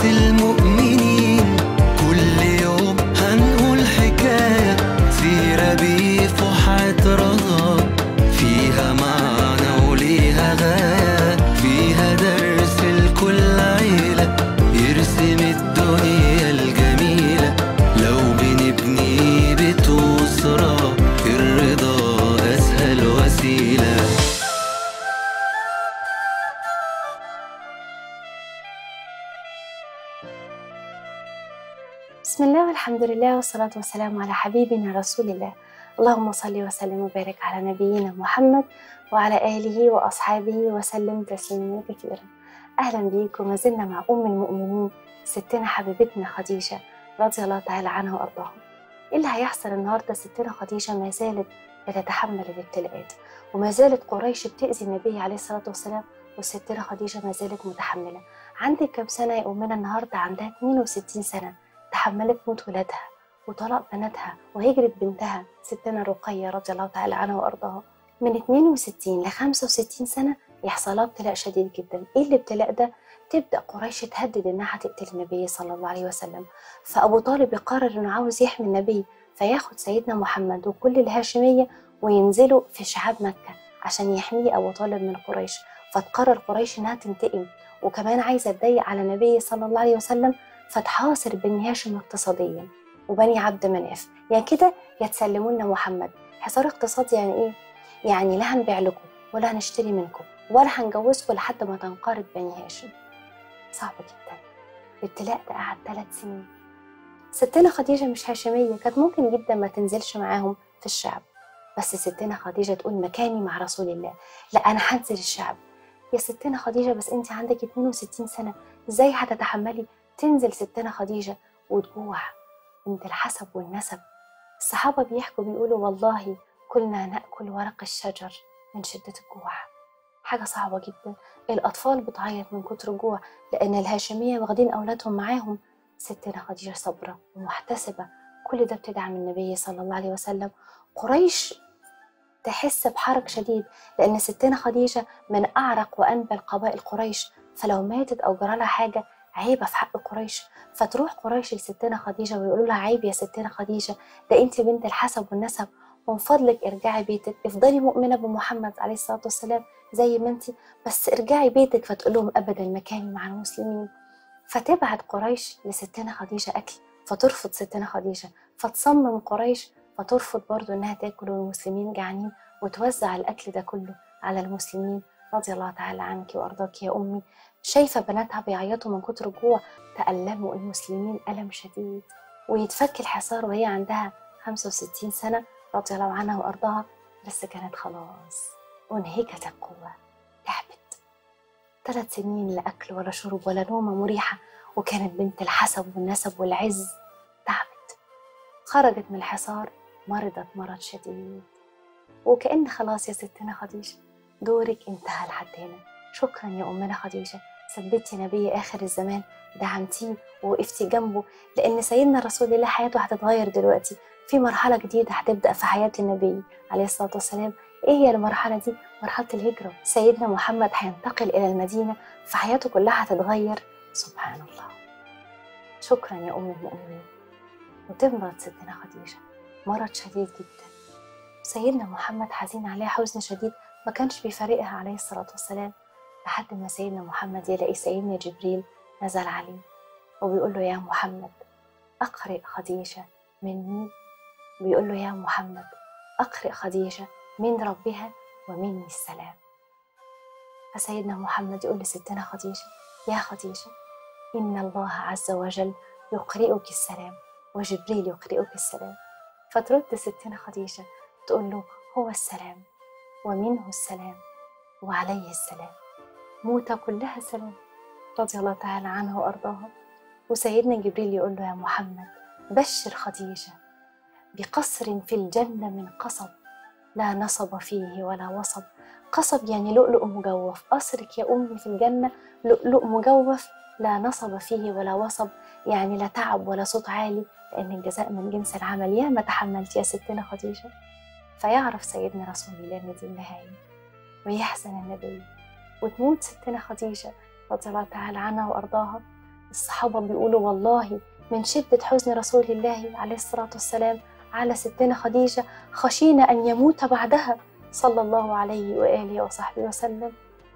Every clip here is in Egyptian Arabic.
المؤمنين كل يوم هنقول حكاية سيرة بفحات رغب فيها معنى وليها غاية فيها درس لكل عيلة يرسم الدنيا الجميلة لو بنبني بيت وأسرة الرضا أسهل وسيلة بسم الله والحمد لله والصلاة والسلام على حبيبنا رسول الله اللهم صل وسلم وبارك على نبينا محمد وعلى آله وأصحابه وسلم تسليما كثيرا أهلا بيكم ما زلنا مع أم المؤمنين ستنا حبيبتنا خديجة رضي الله تعالى عنها وأرضاها إيه اللي هيحصل النهاردة ستنا خديجة ما زالت بتتحمل الابتلاءات وما زالت قريش بتأذي النبي عليه الصلاة والسلام والستنا خديجة ما زالت متحملة عندك كم سنة يا أمنا النهاردة عندها 62 سنة تحملت موت ولادها وطلاق بناتها وهجرة بنتها ستنا رقية رضي الله تعالى عنها وأرضاها من 62 ل 65 سنة يحصل لها ابتلاء شديد جدا ايه الابتلاء ده تبدأ قريش تهدد انها هتقتل النبي صلى الله عليه وسلم فأبو طالب يقرر انه عاوز يحمي النبي فياخد سيدنا محمد وكل الهاشمية وينزلوا في شعاب مكة عشان يحميه أبو طالب من قريش فتقرر قريش انها تنتقم وكمان عايزة تضيق على النبي صلى الله عليه وسلم فتحاصر بني هاشم اقتصاديا وبني عبد مناف يعني كده يتسلموا لنا محمد حصار اقتصادي يعني ايه يعني لا هنبيع لكم ولا هنشتري منكم ولا هنجوزكم لحد ما تنقرض بني هاشم صعب جدا الابتلاء ده قعد ثلاث سنين ستنا خديجة مش هاشمية كانت ممكن جدا ما تنزلش معاهم في الشعب بس ستنا خديجة تقول مكاني مع رسول الله لا أنا هنزل الشعب يا ستنا خديجة بس أنت عندك 62 سنة إزاي هتتحملي تنزل ستنا خديجة وتجوع بنت الحسب والنسب الصحابة بيحكوا بيقولوا والله كنا نأكل ورق الشجر من شدة الجوع حاجة صعبة جدا الأطفال بتعيط من كتر الجوع لأن الهاشمية واخدين أولادهم معاهم ستنا خديجة صبرة ومحتسبة كل ده بتدعم النبي صلى الله عليه وسلم قريش تحس بحرج شديد لأن ستنا خديجة من أعرق وأنبل قبائل قريش فلو ماتت أو جرالها حاجة عيبة في حق قريش فتروح قريش لستنا خديجة ويقولوا لها عيب يا ستنا خديجة ده انت بنت الحسب والنسب ومن فضلك ارجعي بيتك افضلي مؤمنة بمحمد عليه الصلاة والسلام زي ما انت بس ارجعي بيتك فتقول لهم ابدا مكاني مع المسلمين فتبعت قريش لستنا خديجة أكل فترفض ستنا خديجة فتصمم قريش فترفض برضو إنها تاكل والمسلمين جعانين وتوزع الأكل ده كله على المسلمين رضي الله تعالى عنك وأرضاك يا أمي شايفة بناتها بيعيطوا من كتر الجوع تألموا المسلمين ألم شديد ويتفك الحصار وهي عندها 65 سنة رضي الله عنها وأرضاها بس كانت خلاص أنهكت القوة تعبت ثلاث سنين لا أكل ولا شرب ولا نومة مريحة وكانت بنت الحسب والنسب والعز تعبت خرجت من الحصار مرضت مرض شديد وكأن خلاص يا ستنا خديجة دورك انتهى لحد هنا شكرا يا أمنا خديجة ثبتي نبي آخر الزمان دعمتيه ووقفتي جنبه لأن سيدنا رسول الله حياته هتتغير دلوقتي في مرحلة جديدة هتبدأ في حياة النبي عليه الصلاة والسلام إيه هي المرحلة دي؟ مرحلة الهجرة سيدنا محمد هينتقل إلى المدينة فحياته كلها هتتغير سبحان الله شكرا يا أم المؤمنين وتمرض ستنا خديجة مرض شديد جدا سيدنا محمد حزين عليها حزن شديد ما كانش بيفارقها عليه الصلاة والسلام لحد ما سيدنا محمد يلاقي سيدنا جبريل نزل عليه وبيقول له يا محمد أقرئ خديجة مني بيقول له يا محمد أقرئ خديجة من ربها ومني السلام فسيدنا محمد يقول لستنا خديجة يا خديجة إن الله عز وجل يقرئك السلام وجبريل يقرئك السلام فترد ستنا خديجة تقول له هو السلام ومنه السلام وعليه السلام موتة كلها سلام رضي الله تعالى عنها وأرضاها وسيدنا جبريل يقول له يا محمد بشر خديجة بقصر في الجنة من قصب لا نصب فيه ولا وصب قصب يعني لؤلؤ مجوف قصرك يا أمي في الجنة لؤلؤ مجوف لا نصب فيه ولا وصب يعني لا تعب ولا صوت عالي لأن الجزاء من جنس العمل يا ما تحملت يا ستنا خديجة فيعرف سيدنا رسول الله إن دي النهاية ويحزن النبي وتموت ستنا خديجة رضي الله تعالى عنها وأرضاها الصحابة بيقولوا والله من شدة حزن رسول الله عليه الصلاة والسلام على ستنا خديجة خشينا أن يموت بعدها صلى الله عليه وآله وصحبه وسلم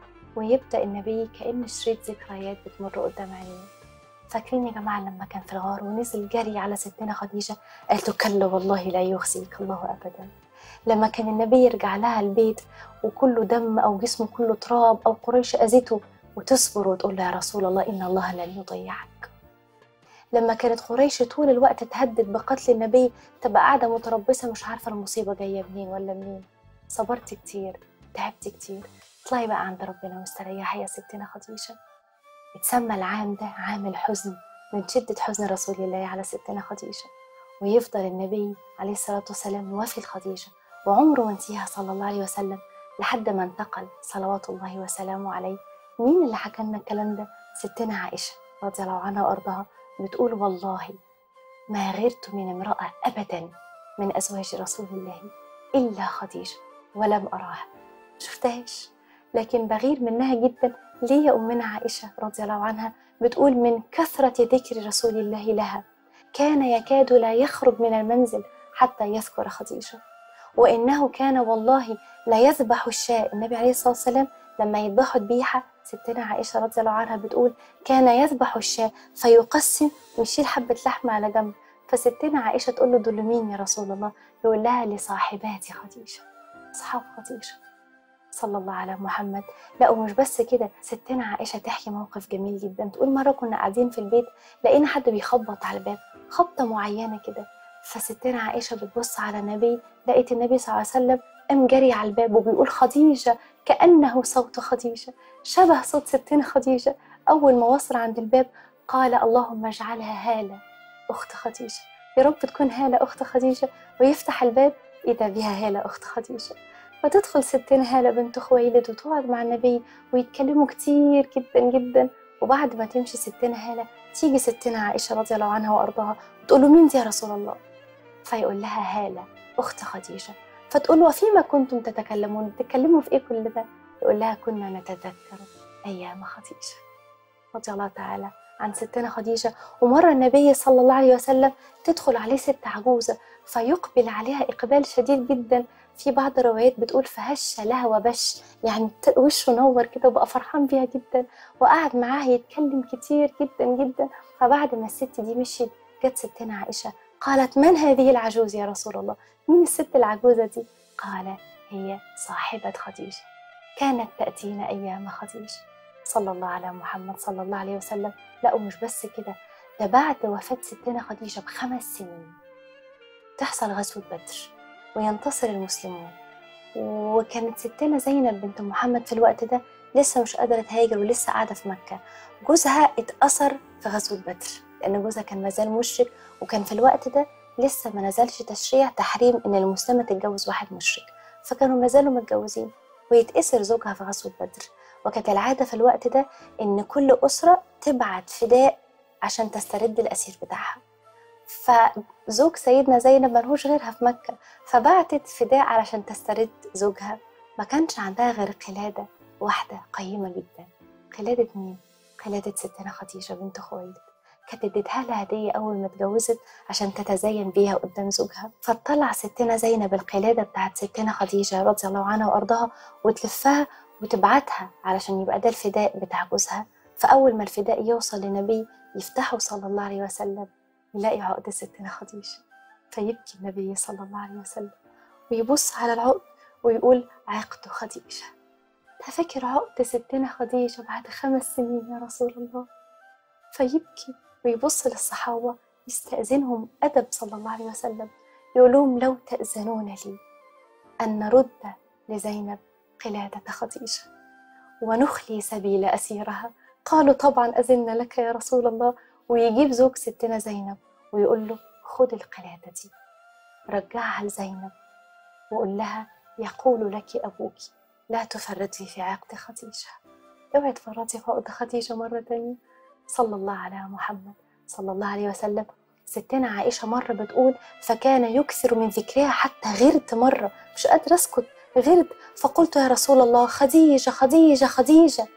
ويبدأ النبي كأن شريط ذكريات بتمر قدام عينيه فاكرين يا جماعة لما كان في الغار ونزل جري على ستنا خديجة قالت له كلا والله لا يخزيك الله أبدا لما كان النبي يرجع لها البيت وكله دم أو جسمه كله تراب أو قريش أذته وتصبر وتقول له يا رسول الله إن الله لن يضيعك لما كانت قريش طول الوقت تهدد بقتل النبي تبقى قاعدة متربصة مش عارفة المصيبة جاية منين ولا منين صبرت كتير تعبت كتير اطلعي بقى عند ربنا واستريحي يا ستنا خديجة اتسمى العام ده عام الحزن من شدة حزن رسول الله على ستنا خديجة ويفضل النبي عليه الصلاة والسلام موافي لخديجة وعمره ما نسيها صلى الله عليه وسلم لحد ما انتقل صلوات الله وسلامه عليه مين اللي حكى لنا الكلام ده ستنا عائشة رضي الله عنها وأرضاها بتقول والله ما غرت من امرأة أبدا من أزواج رسول الله إلا خديجة ولم أراها شفتهاش لكن بغير منها جدا ليه يا أمنا عائشة رضي الله عنها بتقول من كثرة ذكر رسول الله لها كان يكاد لا يخرج من المنزل حتى يذكر خديجة وإنه كان والله لا يذبح الشاء النبي عليه الصلاة والسلام لما يذبحوا ذبيحة ستنا عائشة رضي الله عنها بتقول كان يذبح الشاة فيقسم ويشيل حبة لحمة على جنب فستنا عائشة تقول له دول مين يا رسول الله يقول لها لصاحبات خديجة أصحاب خديجة صلى الله على محمد لا ومش بس كده ستنا عائشة تحكي موقف جميل جدا تقول مرة كنا قاعدين في البيت لقينا حد بيخبط على الباب خبطة معينة كده فستنا عائشة بتبص على النبي لقيت النبي صلى الله عليه وسلم قام جري على الباب وبيقول خديجة كأنه صوت خديجة شبه صوت ستنا خديجة أول ما وصل عند الباب قال اللهم اجعلها هالة أخت خديجة يا رب تكون هالة أخت خديجة ويفتح الباب إذا بها هالة أخت خديجة فتدخل ستنا هالة بنت خويلد وتقعد مع النبي ويتكلموا كتير جدا جدا وبعد ما تمشي ستنا هالة تيجي ستنا عائشة رضي الله عنها وأرضاها وتقول له مين دي يا رسول الله فيقول لها هالة أخت خديجة فتقول وفيما كنتم تتكلمون تتكلموا في إيه كل ده يقول لها كنا نتذكر أيام خديجة رضي الله تعالى عن ستنا خديجة ومرة النبي صلى الله عليه وسلم تدخل عليه ست عجوزة فيقبل عليها إقبال شديد جدا في بعض الروايات بتقول فهش لها وبش يعني وشه نور كده وبقى فرحان بيها جدا وقعد معاها يتكلم كتير جدا جدا فبعد ما الست دي مشيت جت ستنا عائشة قالت من هذه العجوز يا رسول الله مين الست العجوزة دي قال هي صاحبة خديجة كانت تأتينا أيام خديجة صلى الله على محمد صلى الله عليه وسلم لا ومش بس كده ده بعد وفاة ستنا خديجة بخمس سنين تحصل غزوة بدر وينتصر المسلمون وكانت ستنا زينب بنت محمد في الوقت ده لسه مش قادرة تهاجر ولسه قاعدة في مكة جوزها اتأثر في غزوة بدر لأن جوزها كان مازال مشرك وكان في الوقت ده لسه ما نزلش تشريع تحريم إن المسلمة تتجوز واحد مشرك فكانوا مازالوا متجوزين ويتأثر زوجها في غزوة بدر وكانت العادة في الوقت ده إن كل أسرة تبعت فداء عشان تسترد الأسير بتاعها فزوج سيدنا زينب ملهوش غيرها في مكة فبعتت فداء علشان تسترد زوجها ما كانش عندها غير قلادة واحدة قيمة جدا قلادة مين؟ قلادة ستنا خديجة بنت خويلد كانت اديتها لها هدية أول ما اتجوزت عشان تتزين بيها قدام زوجها فطلع ستنا زينب القلادة بتاعت ستنا خديجة رضي الله عنها وأرضاها وتلفها وتبعتها علشان يبقى ده الفداء بتاع جوزها فأول ما الفداء يوصل لنبي يفتحه صلى الله عليه وسلم يلاقي عقد ستنا خديجة فيبكي النبي صلى الله عليه وسلم ويبص على العقد ويقول عقد خديجة ففكر عقد ستنا خديجة بعد خمس سنين يا رسول الله فيبكي ويبص للصحابة يستأذنهم أدب صلى الله عليه وسلم يقول لهم لو تأذنون لي أن نرد لزينب قلادة خديجة ونخلي سبيل أسيرها قالوا طبعا أذن لك يا رسول الله ويجيب زوج ستنا زينب ويقول له خد القلادة دي رجعها لزينب وقول لها يقول لك أبوك لا تفرطي في عقد خديجة اوعي تفرطي في عقد خديجة مرة تانية صلى الله على محمد صلى الله عليه وسلم ستنا عائشة مرة بتقول فكان يكثر من ذكرها حتى غرت مرة مش قادرة أسكت غرت فقلت يا رسول الله خديجة خديجة خديجة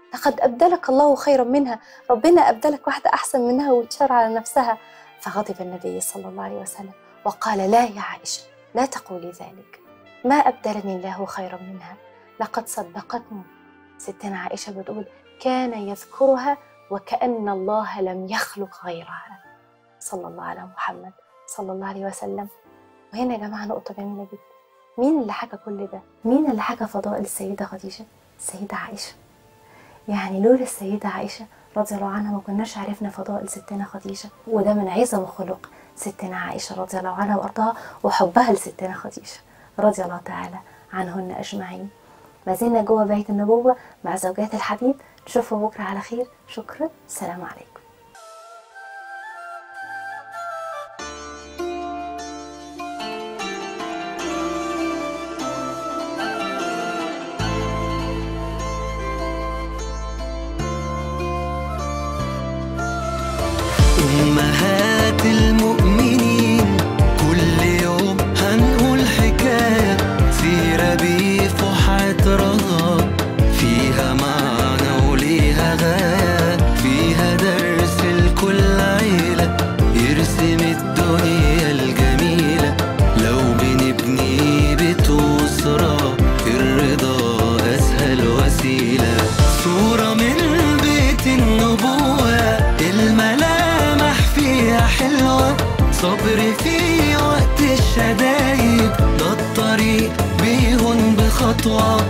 لقد أبدلك الله خيرا منها ربنا أبدلك واحدة أحسن منها وتشار على نفسها فغضب النبي صلى الله عليه وسلم وقال لا يا عائشة لا تقولي ذلك ما أبدلني الله خيرا منها لقد صدقتني ستنا عائشة بتقول كان يذكرها وكأن الله لم يخلق غيرها صلى الله على محمد صلى الله عليه وسلم وهنا يا جماعة نقطة جميلة جدا مين اللي حكى كل ده؟ مين اللي حكى فضائل السيدة خديجة؟ السيدة عائشة يعني لولا السيدة عائشة رضي الله عنها ما كناش عرفنا فضائل ستنا خديجة وده من عظم خلق ستنا عائشة رضي الله عنها وأرضاها وحبها لستنا خديجة رضي الله تعالى عنهن أجمعين ما زلنا جوه بيت النبوة مع زوجات الحبيب نشوفكم بكرة على خير شكرا السلام عليكم أمهات المؤمنين كل يوم هنقول حكاية سيرة بفحات رغب فيها معنى وليها غاية فيها درس لكل عيلة يرسم الدنيا الجميلة لو بنبني بيت وأسرة الرضا أسهل وسيلة صورة من بيت النبوة الملامح فيها حلوة صبر في وقت الشدايد ده الطريق بيهون بخطوة